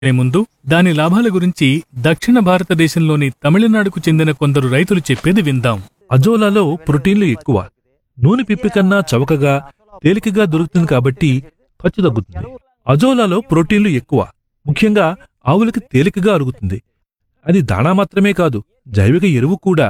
అనే ముందు దాని లాభాల గురించి దక్షిణ భారతదేశంలోని తమిళనాడుకు చెందిన కొందరు రైతులు చెప్పేది విందాం అజోలాలో ప్రోటీన్లు ఎక్కువ నూనె పిప్పి కన్నా చవకగా తేలికగా దొరుకుతుంది కాబట్టి ఖర్చు తగ్గుతుంది అజోలాలో ప్రోటీన్లు ఎక్కువ ముఖ్యంగా ఆవులకి తేలికగా అరుగుతుంది అది దాణా మాత్రమే కాదు జైవిక ఎరువు కూడా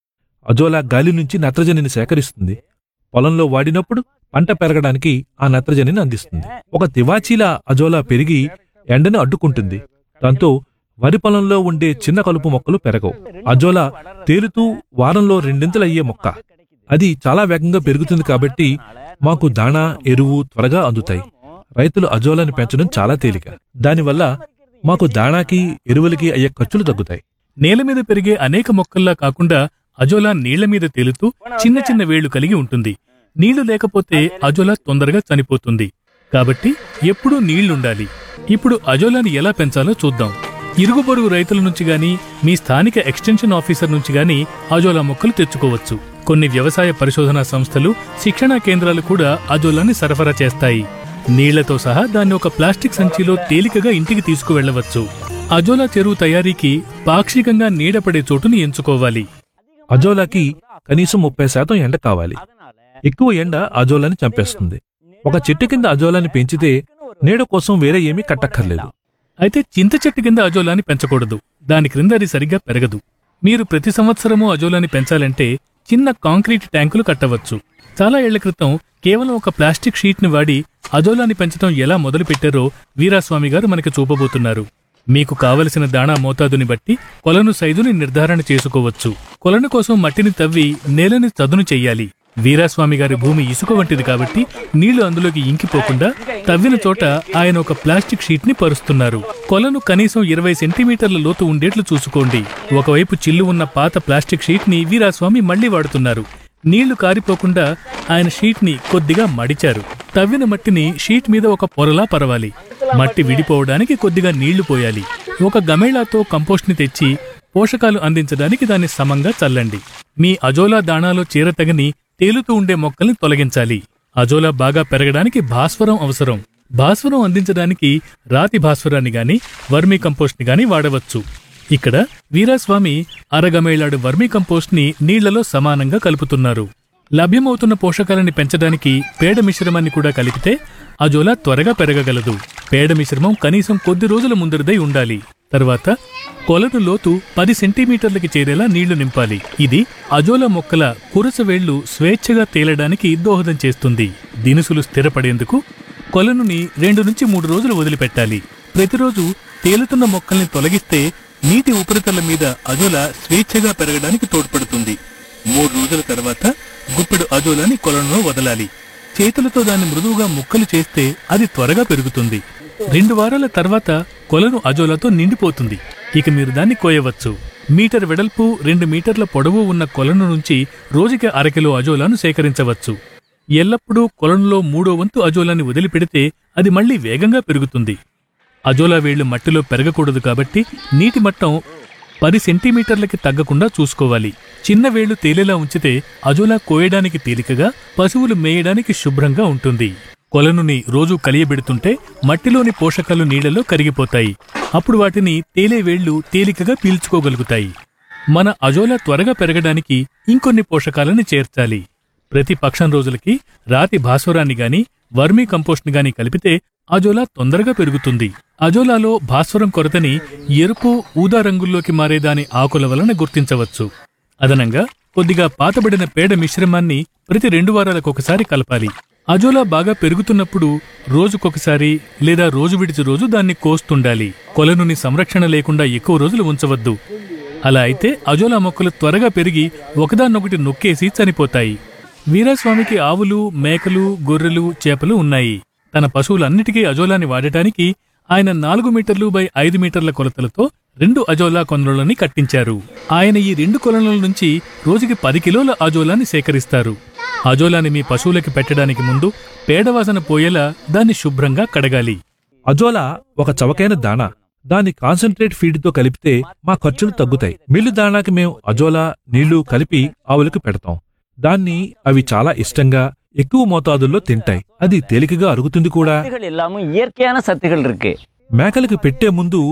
అజోలా గాలి నుంచి నత్రజనిని సేకరిస్తుంది పొలంలో వాడినప్పుడు పంట పెరగడానికి ఆ నత్రజనిని అందిస్తుంది ఒక తివాచీలా అజోలా పెరిగి ఎండను అడ్డుకుంటుంది దాంతో వరి పొలంలో ఉండే చిన్న కలుపు మొక్కలు పెరగవు అజోలా తేలుతూ వారంలో రెండింతలయ్యే మొక్క అది చాలా వేగంగా పెరుగుతుంది కాబట్టి మాకు దాణా ఎరువు త్వరగా అందుతాయి రైతులు అజోలాని పెంచడం చాలా తేలిక దానివల్ల మాకు దాణాకి ఎరువులకి అయ్యే ఖర్చులు తగ్గుతాయి నేల మీద పెరిగే అనేక మొక్కల్లా కాకుండా అజోలా నీళ్ల మీద తేలుతూ చిన్న చిన్న వేళ్లు కలిగి ఉంటుంది నీళ్లు లేకపోతే అజోలా తొందరగా చనిపోతుంది కాబట్టి ఎప్పుడూ నీళ్లుండాలి ఇప్పుడు అజోలాని ఎలా పెంచాలో చూద్దాం ఇరుగు పొరుగు రైతుల నుంచి గాని మీ స్థానిక ఎక్స్టెన్షన్ ఆఫీసర్ నుంచి గాని అజోలా మొక్కలు తెచ్చుకోవచ్చు కొన్ని వ్యవసాయ పరిశోధనా సంస్థలు శిక్షణా కేంద్రాలు కూడా అజోలాని సరఫరా చేస్తాయి నీళ్లతో సహా దాన్ని ఒక ప్లాస్టిక్ సంచిలో తేలికగా ఇంటికి తీసుకువెళ్లవచ్చు అజోలా చెరువు తయారీకి పాక్షికంగా నీడపడే చోటుని ఎంచుకోవాలి అజోలాకి కనీసం ముప్పై శాతం ఎండ కావాలి ఎక్కువ ఎండ అజోలాని చంపేస్తుంది ఒక చెట్టు కింద అజోలాని పెంచితే నీడ కోసం వేరే ఏమీ కట్టక్కర్లేదు అయితే చింత చెట్టు కింద అజోలాని పెంచకూడదు దాని క్రింద అది సరిగ్గా పెరగదు మీరు ప్రతి సంవత్సరము అజోలాని పెంచాలంటే చిన్న కాంక్రీట్ ట్యాంకులు కట్టవచ్చు చాలా ఏళ్ల క్రితం కేవలం ఒక ప్లాస్టిక్ షీట్ని వాడి అజోలాని పెంచడం ఎలా మొదలుపెట్టారో వీరాస్వామి గారు మనకి చూపబోతున్నారు మీకు కావలసిన దాణా మోతాదుని బట్టి కొలను సైజుని నిర్ధారణ చేసుకోవచ్చు కొలను కోసం మట్టిని తవ్వి నేలని చదును చెయ్యాలి వీరాస్వామి గారి భూమి ఇసుక వంటిది కాబట్టి నీళ్లు అందులోకి ఇంకిపోకుండా తవ్విన చోట ఆయన ఒక ప్లాస్టిక్ షీట్ ని పరుస్తున్నారు కొలను కనీసం ఇరవై సెంటీమీటర్ల లోతు ఉండేట్లు చూసుకోండి ఒకవైపు చిల్లు ఉన్న పాత ప్లాస్టిక్ షీట్ ని వీరాస్వామి మళ్లీ వాడుతున్నారు నీళ్లు కారిపోకుండా ఆయన షీట్ ని కొద్దిగా మడిచారు తవ్విన మట్టిని షీట్ మీద ఒక పొరలా పరవాలి మట్టి విడిపోవడానికి కొద్దిగా నీళ్లు పోయాలి ఒక గమేళాతో కంపోస్ట్ ని తెచ్చి పోషకాలు అందించడానికి దాన్ని సమంగా చల్లండి మీ అజోలా దాణాలో చేరతగని తేలుతూ ఉండే మొక్కల్ని తొలగించాలి అజోలా బాగా పెరగడానికి భాస్వరం అవసరం భాస్వరం అందించడానికి రాతి భాస్వరాన్ని గాని వర్మీ కంపోస్ట్ ని గాని వాడవచ్చు ఇక్కడ వీరాస్వామి అరగమేళాడు వర్మీ కంపోస్ట్ ని నీళ్లలో సమానంగా కలుపుతున్నారు లభ్యమవుతున్న పోషకాలని పెంచడానికి పేడ మిశ్రమాన్ని కూడా కలిపితే అజోలా త్వరగా పెరగగలదు పేడ మిశ్రమం కనీసం కొద్ది రోజుల ముందరిదై ఉండాలి తర్వాత కొలను లోతు పది సెంటీమీటర్లకి చేరేలా నీళ్లు నింపాలి ఇది అజోలా మొక్కల కురస వేళ్లు స్వేచ్ఛగా తేలడానికి దోహదం చేస్తుంది దినుసులు స్థిరపడేందుకు కొలనుని రెండు నుంచి మూడు రోజులు వదిలిపెట్టాలి ప్రతిరోజు తేలుతున్న మొక్కల్ని తొలగిస్తే నీటి ఉపరితలం మీద అజోలా స్వేచ్ఛగా పెరగడానికి తోడ్పడుతుంది మూడు రోజుల తర్వాత గుప్పెడు అజోలాని కొలనులో వదలాలి చేతులతో దాన్ని మృదువుగా ముక్కలు చేస్తే అది త్వరగా పెరుగుతుంది రెండు వారాల తర్వాత కొలను అజోలాతో నిండిపోతుంది ఇక మీరు దాన్ని కోయవచ్చు మీటర్ వెడల్పు రెండు మీటర్ల పొడవు ఉన్న కొలను నుంచి రోజుకి అరకిలో అజోలాను సేకరించవచ్చు ఎల్లప్పుడూ కొలనులో మూడో వంతు అజోలాని వదిలిపెడితే అది మళ్లీ వేగంగా పెరుగుతుంది అజోలా వేళ్లు మట్టిలో పెరగకూడదు కాబట్టి నీటి మట్టం పది సెంటీమీటర్లకి తగ్గకుండా చూసుకోవాలి చిన్న వేళ్లు తేలేలా ఉంచితే అజోలా కోయడానికి తేలికగా పశువులు మేయడానికి శుభ్రంగా ఉంటుంది కొలనుని రోజూ కలియబెడుతుంటే మట్టిలోని పోషకాలు నీళ్లలో కరిగిపోతాయి అప్పుడు వాటిని తేలే వేళ్లు తేలికగా పీల్చుకోగలుగుతాయి మన అజోలా త్వరగా పెరగడానికి ఇంకొన్ని పోషకాలను చేర్చాలి ప్రతి పక్షం రోజులకి రాతి భాస్వరాన్ని గాని వర్మీ కంపోస్ట్ ని గాని కలిపితే అజోలా తొందరగా పెరుగుతుంది అజోలాలో భాస్వరం కొరతని ఎరుపు ఊదా రంగుల్లోకి మారే దాని ఆకుల వలన గుర్తించవచ్చు అదనంగా కొద్దిగా పాతబడిన పేడ మిశ్రమాన్ని ప్రతి రెండు వారాలకొకసారి కలపాలి అజోలా బాగా పెరుగుతున్నప్పుడు రోజుకొకసారి లేదా రోజు విడిచి రోజు దాన్ని కోస్తుండాలి కొలనుని సంరక్షణ లేకుండా ఎక్కువ రోజులు ఉంచవద్దు అలా అయితే అజోలా మొక్కలు త్వరగా పెరిగి ఒకదాన్నొకటి నొక్కేసి చనిపోతాయి వీరాస్వామికి ఆవులు మేకలు గొర్రెలు చేపలు ఉన్నాయి తన పశువులన్నిటికీ అజోలాని వాడటానికి ఆయన నాలుగు మీటర్లు బై ఐదు మీటర్ల కొలతలతో రెండు అజోలా కొనలని కట్టించారు ఆయన ఈ రెండు కొలనుల నుంచి రోజుకి పది కిలోల అజోలాని సేకరిస్తారు అజోలాని మీ పశువులకి పెట్టడానికి ముందు పేడవాసన పోయేలా దాన్ని శుభ్రంగా కడగాలి అజోలా ఒక చవకైన దాణా దాన్ని కాన్సన్ట్రేట్ ఫీడ్తో కలిపితే మా ఖర్చులు తగ్గుతాయి మిల్లు దాణాకి మేము అజోలా నీళ్లు కలిపి ఆవులకు పెడతాం దాన్ని అవి చాలా ఇష్టంగా ఎక్కువ మోతాదుల్లో తింటాయి అది తేలికగా అరుగుతుంది కూడా சத்துகள் எல்லாமும் இயற்கையான சத்துகள் இருக்கு మేకలకి పెట్టే ముందు